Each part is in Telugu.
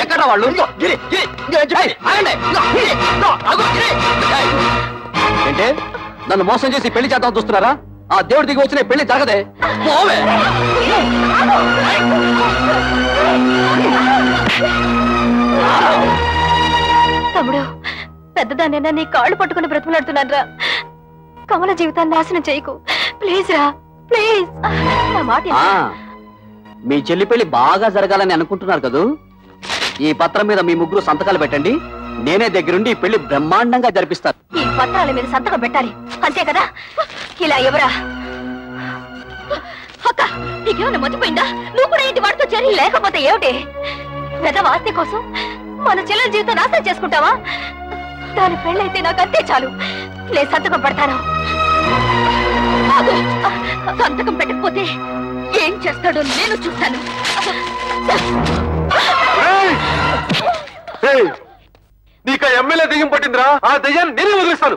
ఎక్కడ వాళ్ళు గిరి, గిరి, ఏయ్, ఆగండి. గిరి, అగో, గిరి. ఏయ్. ఏంటి నన్ను మోసం చేసి పెళ్లి చేద్దాం చూస్తున్నారా ఆ దేవుడి దిగి వచ్చిన పెళ్లి జరగదే పోవే తమ్ముడు పెద్దదానైనా నీ కాళ్ళు పట్టుకుని బ్రతిమలాడుతున్నాను రా కమల జీవితాన్ని నాశనం చేయకు ప్లీజ్ రా ప్లీజ్ నా మాట విను. ఆ, మీ చెల్లి పెళ్లి బాగా జరగాలని అనుకుంటున్నారు కదూ ఈ పత్రం మీద మీ ముగ్గురు సంతకాలు పెట్టండి నేనే దగ్గరుండి ఈ పెళ్లి బ్రహ్మాండంగా జరిపిస్తాను ఈ పత్రాల మీద సంతకం పెట్టాలి అంతే కదా ఇలా ఎవరా అక్క నీకేమైనా మర్చిపోయిందా నువ్వు కూడా ఇంటి వాడితో చేరి లేకపోతే ఏమిటి పెద్ద ఆస్తి కోసం మన చెల్లెల జీవితం నాశనం చేసుకుంటావా దాని పెళ్ళైతే నాకు అంతే చాలు నేను సంతకం పెడతాను ఆగు. సంతకం పెట్టకపోతే ఏం చేస్తాడో నేను చూస్తాను నీకు ఎమ్మెల్యే దెయ్యం పట్టిందిరా ఆ దెయ్యాన్ని నేనే వదిలిస్తాను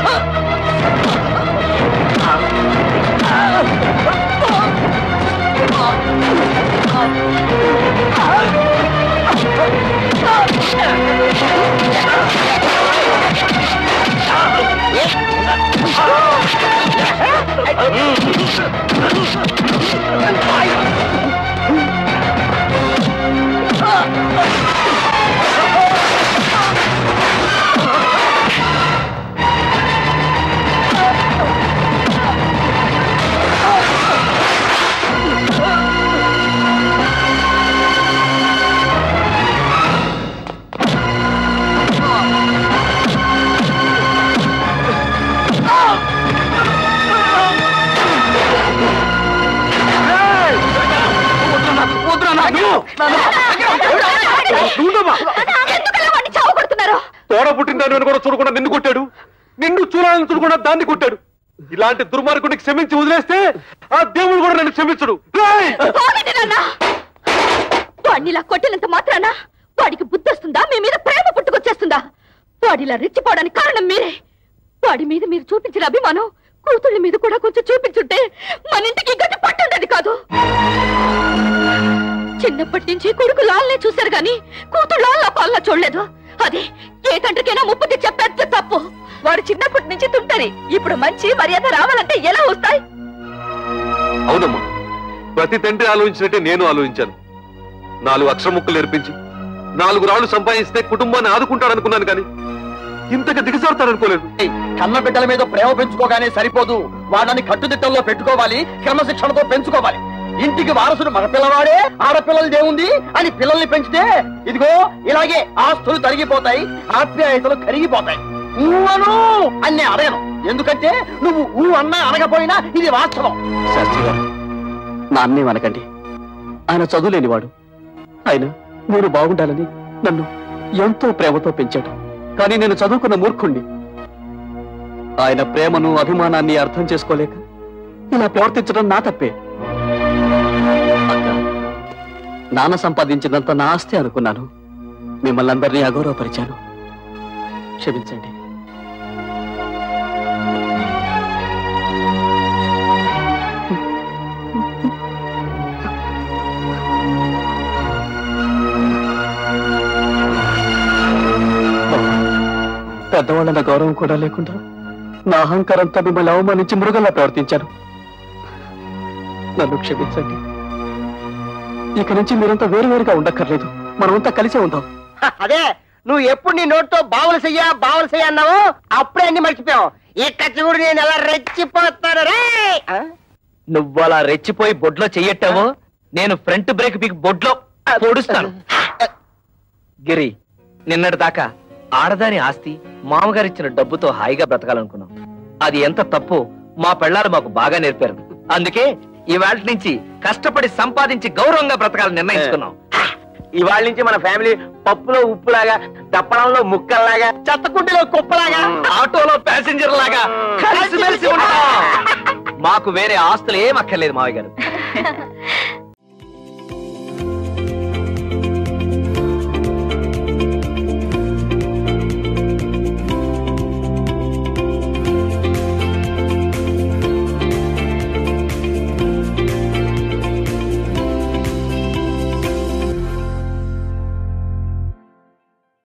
ఎందుకలా వాడిని చావు కొడుతున్నారు తోడ పుట్టిందని అని కూడా చూడకుండా నిన్ను కొట్టాడు నిన్ను చూడాలని చూడకుండా దాన్ని కొట్టాడు ఇలాంటి దుర్మార్గుడికి క్షమించి వదిలేస్తే ఆ దేవుడు కూడా నన్ను క్షమించడు రేయ్! పోగండి నాన్న వాడిని ఇలా కొట్టినంత మాత్రాన వాడికి బుద్ధి వస్తుందా మీ మీద ప్రేమ పుట్టుకొచ్చేస్తుందా వాడిలా రెచ్చిపోవడానికి కారణం మీరే వాడి మీద మీరు చూపించిన అభిమానం కూతుళ్ళ మీద కూడా కొంచెం చూపించుంటే మన ఇంటికి గతి పట్టుండేది కాదు చిన్నప్పటి నుంచి కొడుకు లాల్నే చూశారు గాని కూతురు లాల్లా పాల్లా చూడలేదు అది ఏ తండ్రికైనా ముప్పు తెచ్చే పెద్ద తప్పు వాడు చిన్నప్పటి నుంచి తుంటరి ఇప్పుడు మంచి మర్యాద రావాలంటే ఎలా వస్తాయి అవునమ్మా ప్రతి తండ్రి ఆలోచించినట్టే నేను ఆలోచించాను నాలుగు అక్షర ముక్కలు నేర్పించి నాలుగు రాళ్లు సంపాదిస్తే కుటుంబాన్ని ఆదుకుంటాడనుకున్నాను కానీ ఇంతగా దిగజారుతాడనుకోలేదు ఏయ్, కన్న బిడ్డల మీద ప్రేమ పెంచుకోగానే సరిపోదు వాళ్ళని కట్టుదిట్టంలో పెట్టుకోవాలి క్రమశిక్షణతో పెంచుకోవాలి ఇంటికి వారసుడు మగ పిల్లవాడే ఆడపిల్లలదేముంది అని పిల్లల్ని పెంచితే ఇదిగో ఇలాగే ఆస్తులు తరిగిపోతాయి ఆప్యాయతలు కరిగిపోతాయి ఊవను అని నేను అడగను ఎందుకంటే నువ్వు ఊ అన్నా అనకపోయినా ఇది వాస్తవం శాస్త్రి గారు నాన్నే అనకండి ఆయన చదువులేనివాడు ఆయన నేను బాగుండాలని నన్ను ఎంతో ప్రేమతో పెంచాడు కానీ నేను చదువుకున్న మూర్ఖుణ్ణి ఆయన ప్రేమను అభిమానాన్ని అర్థం చేసుకోలేక ఇలా ప్రవర్తించడం నా తప్పే అక్క, నాన్న సంపాదించినంత నా ఆస్తి అనుకున్నాను మిమ్మల్ని అందరినీ అగౌరవపరిచాను క్షమించండి పెద్దవాళ్ళ గౌరవం కూడా లేకుండా నా అహంకారంతో మిమ్మల్ని అవమానించి మృగంలా ప్రవర్తించాను నన్ను క్షమించండి ఇక నుంచి మీరంతా వేరువేరుగా ఉండక్కర్లేదు మనమంతా కలిసే ఉందాం అదే నువ్వు ఎప్పుడు నీ నోటితో బావులు చెయ్యా బావులు చెయ్య అన్నావు అప్పుడే అన్ని మర్చిపోయావు ఇక్క చూడు నేను ఎలా రెచ్చిపోతాను రే ఆ? నువ్వలా రెచ్చిపోయి బొడ్లో చెయ్యట్టావో నేను ఫ్రంట్ బ్రేక్ పీకి బొడ్లో పొడుస్తాను గిరి నిన్నటి దాకా ఆడదాని ఆస్తి మామగారిచ్చిన డబ్బుతో హాయిగా బ్రతకాలనుకున్నాం అది ఎంత తప్పు మా పెళ్ళాలు మాకు బాగా నేర్పారు అందుకే ఇవాళ నుంచి కష్టపడి సంపాదించి గౌరవంగా బ్రతకాలని నిర్ణయించుకున్నాం ఇవాళ నుంచి మన ఫ్యామిలీ పప్పులో ఉప్పులాగా దప్పడంలో ముక్కల్లాగా చెత్తకుంటిలో కుప్పలాగా ఆటోలో ప్యాసింజర్ లాగా కలిసిమెలిసి ఉంటాం మాకు వేరే ఆస్తులు ఏం అక్కర్లేదు మావయ్య గారు